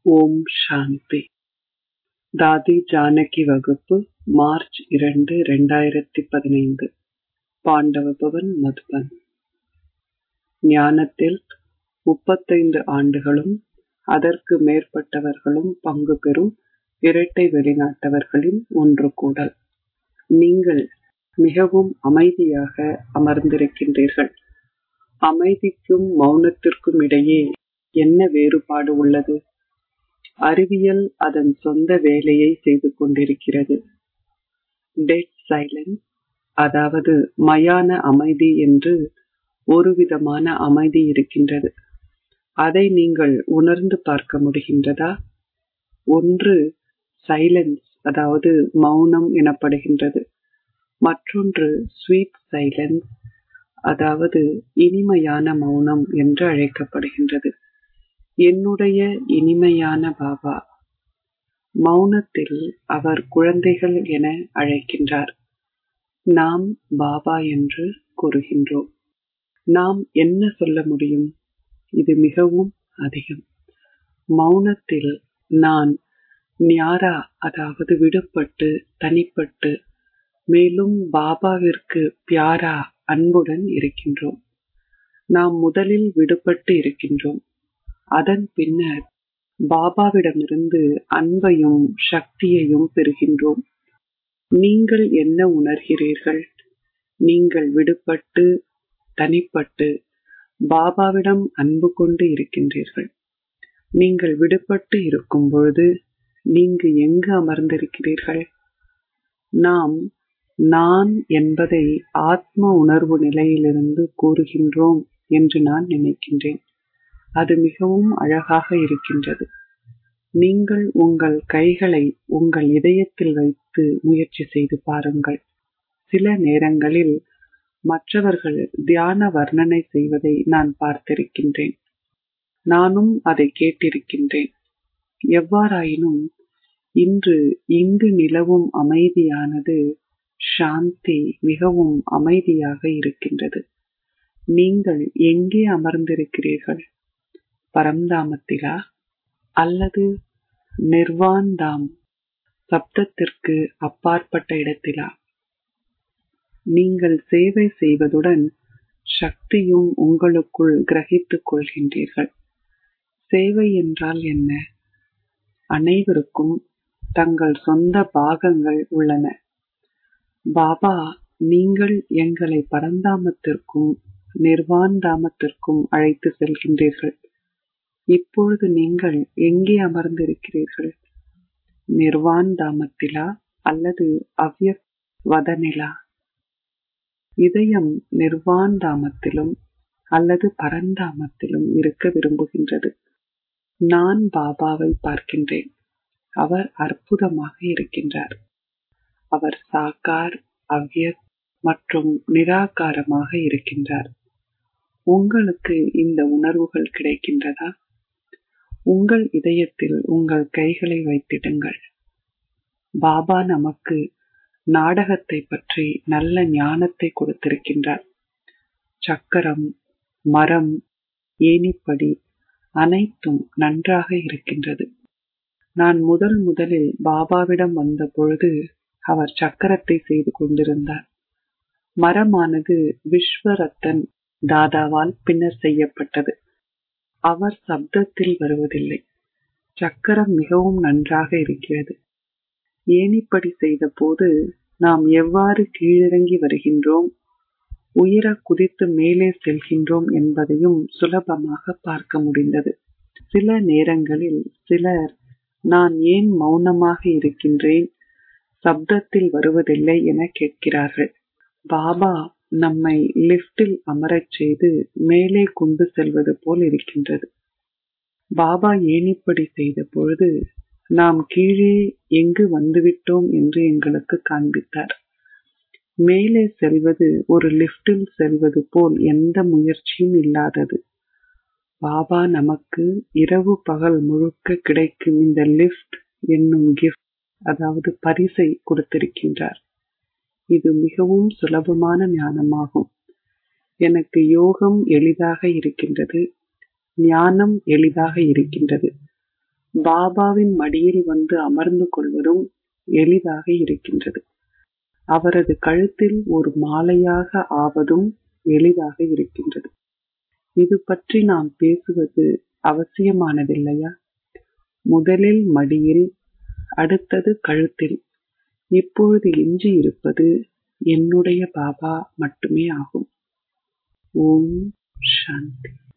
ஓம் சாந்தி தாதி ஜானகி வகுப்பு மார்ச் இரண்டு இரண்டாயிரத்தி பதினைந்து பாண்டவ பவன் மதுபன் ஞானத்தில் முப்பத்தைந்து ஆண்டுகளும் அதற்கு மேற்பட்டவர்களும் பங்கு பெறும் இரட்டை வெளிநாட்டவர்களின் ஒன்று கூடல் நீங்கள் மிகவும் அமைதியாக அமர்ந்திருக்கின்றீர்கள் அமைதிக்கும் மௌனத்திற்கும் இடையே என்ன வேறுபாடு உள்ளது அறிவியல் அதன் சொந்த வேலையை செய்து கொண்டிருக்கிறது டெட் சைலன்ஸ் அதாவது மயான அமைதி என்று ஒரு விதமான அமைதி இருக்கின்றது அதை நீங்கள் உணர்ந்து பார்க்க முடிகின்றதா ஒன்று சைலன்ஸ் அதாவது மௌனம் எனப்படுகின்றது மற்றொன்று ஸ்வீட் சைலன்ஸ் அதாவது இனிமையான மௌனம் என்று அழைக்கப்படுகின்றது என்னுடைய இனிமையான பாபா மௌனத்தில் அவர் குழந்தைகள் என அழைக்கின்றார் நாம் பாபா என்று கூறுகின்றோம் நாம் என்ன சொல்ல முடியும் இது மிகவும் அதிகம் மௌனத்தில் நான் ஞாரா அதாவது விடுபட்டு தனிப்பட்டு மேலும் பாபாவிற்கு பியாரா அன்புடன் இருக்கின்றோம் நாம் முதலில் விடுபட்டு இருக்கின்றோம் அதன் பின்னர் பாபாவிடமிருந்து அன்பையும் சக்தியையும் பெறுகின்றோம் நீங்கள் என்ன உணர்கிறீர்கள் நீங்கள் விடுபட்டு தனிப்பட்டு பாபாவிடம் அன்பு கொண்டு இருக்கின்றீர்கள் நீங்கள் விடுபட்டு இருக்கும் பொழுது நீங்க எங்கு அமர்ந்திருக்கிறீர்கள் நாம் நான் என்பதை ஆத்ம உணர்வு நிலையிலிருந்து கூறுகின்றோம் என்று நான் நினைக்கின்றேன் அது மிகவும் அழகாக இருக்கின்றது நீங்கள் உங்கள் கைகளை உங்கள் இதயத்தில் வைத்து முயற்சி செய்து பாருங்கள் சில நேரங்களில் மற்றவர்கள் தியான வர்ணனை செய்வதை நான் பார்த்திருக்கின்றேன் நானும் அதை கேட்டிருக்கின்றேன் எவ்வாறாயினும் இன்று இங்கு நிலவும் அமைதியானது சாந்தி மிகவும் அமைதியாக இருக்கின்றது நீங்கள் எங்கே அமர்ந்திருக்கிறீர்கள் பரம்தாமத்திலா அல்லது நிர்வாந்தாம் சப்தத்திற்கு அப்பாற்பட்ட இடத்திலா நீங்கள் சேவை செய்வதுடன் சக்தியும் உங்களுக்குள் கிரகித்துக் கொள்கின்றீர்கள் சேவை என்றால் என்ன அனைவருக்கும் தங்கள் சொந்த பாகங்கள் உள்ளன பாபா நீங்கள் எங்களை பரந்தாமத்திற்கும் நிர்வாந்தாமத்திற்கும் அழைத்து செல்கின்றீர்கள் இப்பொழுது நீங்கள் எங்கே அமர்ந்திருக்கிறீர்கள் நிர்வான் தாமத்திலா அல்லது அவ்ய வதனிலா இதயம் நிர்வான் தாமத்திலும் அல்லது பரந்தாமத்திலும் இருக்க விரும்புகின்றது நான் பாபாவை பார்க்கின்றேன் அவர் அற்புதமாக இருக்கின்றார் அவர் சாக்கார் அவ்யத் மற்றும் நிராகாரமாக இருக்கின்றார் உங்களுக்கு இந்த உணர்வுகள் கிடைக்கின்றதா உங்கள் இதயத்தில் உங்கள் கைகளை வைத்திடுங்கள் பாபா நமக்கு நாடகத்தை பற்றி நல்ல ஞானத்தை கொடுத்திருக்கின்றார் சக்கரம் மரம் ஏனிப்படி அனைத்தும் நன்றாக இருக்கின்றது நான் முதல் முதலில் பாபாவிடம் வந்த பொழுது அவர் சக்கரத்தை செய்து கொண்டிருந்தார் மரமானது விஸ்வரத்தன் தாதாவால் பின்னர் செய்யப்பட்டது அவர் சப்தத்தில் வருவதில்லை சக்கரம் மிகவும் நன்றாக இருக்கிறது ஏனிப்படி செய்த போது நாம் எவ்வாறு கீழிறங்கி வருகின்றோம் உயர குதித்து மேலே செல்கின்றோம் என்பதையும் சுலபமாக பார்க்க முடிந்தது சில நேரங்களில் சிலர் நான் ஏன் மௌனமாக இருக்கின்றேன் சப்தத்தில் வருவதில்லை என கேட்கிறார்கள் பாபா நம்மை லிப்டில் அமரச் செய்து மேலே கொண்டு செல்வது போல் இருக்கின்றது பாபா ஏனிப்படி செய்த பொழுது நாம் கீழே எங்கு வந்துவிட்டோம் என்று எங்களுக்கு காண்பித்தார் மேலே செல்வது ஒரு லிப்டில் செல்வது போல் எந்த முயற்சியும் இல்லாதது பாபா நமக்கு இரவு பகல் முழுக்க கிடைக்கும் இந்த லிப்ட் என்னும் கிஃப்ட் அதாவது பரிசை கொடுத்திருக்கின்றார் இது மிகவும் சுலபமான ஞானமாகும் எனக்கு யோகம் எளிதாக இருக்கின்றது ஞானம் எளிதாக இருக்கின்றது பாபாவின் மடியில் வந்து அமர்ந்து கொள்வதும் எளிதாக இருக்கின்றது அவரது கழுத்தில் ஒரு மாலையாக ஆவதும் எளிதாக இருக்கின்றது இது பற்றி நாம் பேசுவது அவசியமானதில்லையா முதலில் மடியில் அடுத்தது கழுத்தில் இப்பொழுது எஞ்சி இருப்பது என்னுடைய பாபா மட்டுமே ஆகும் ஓம் சாந்தி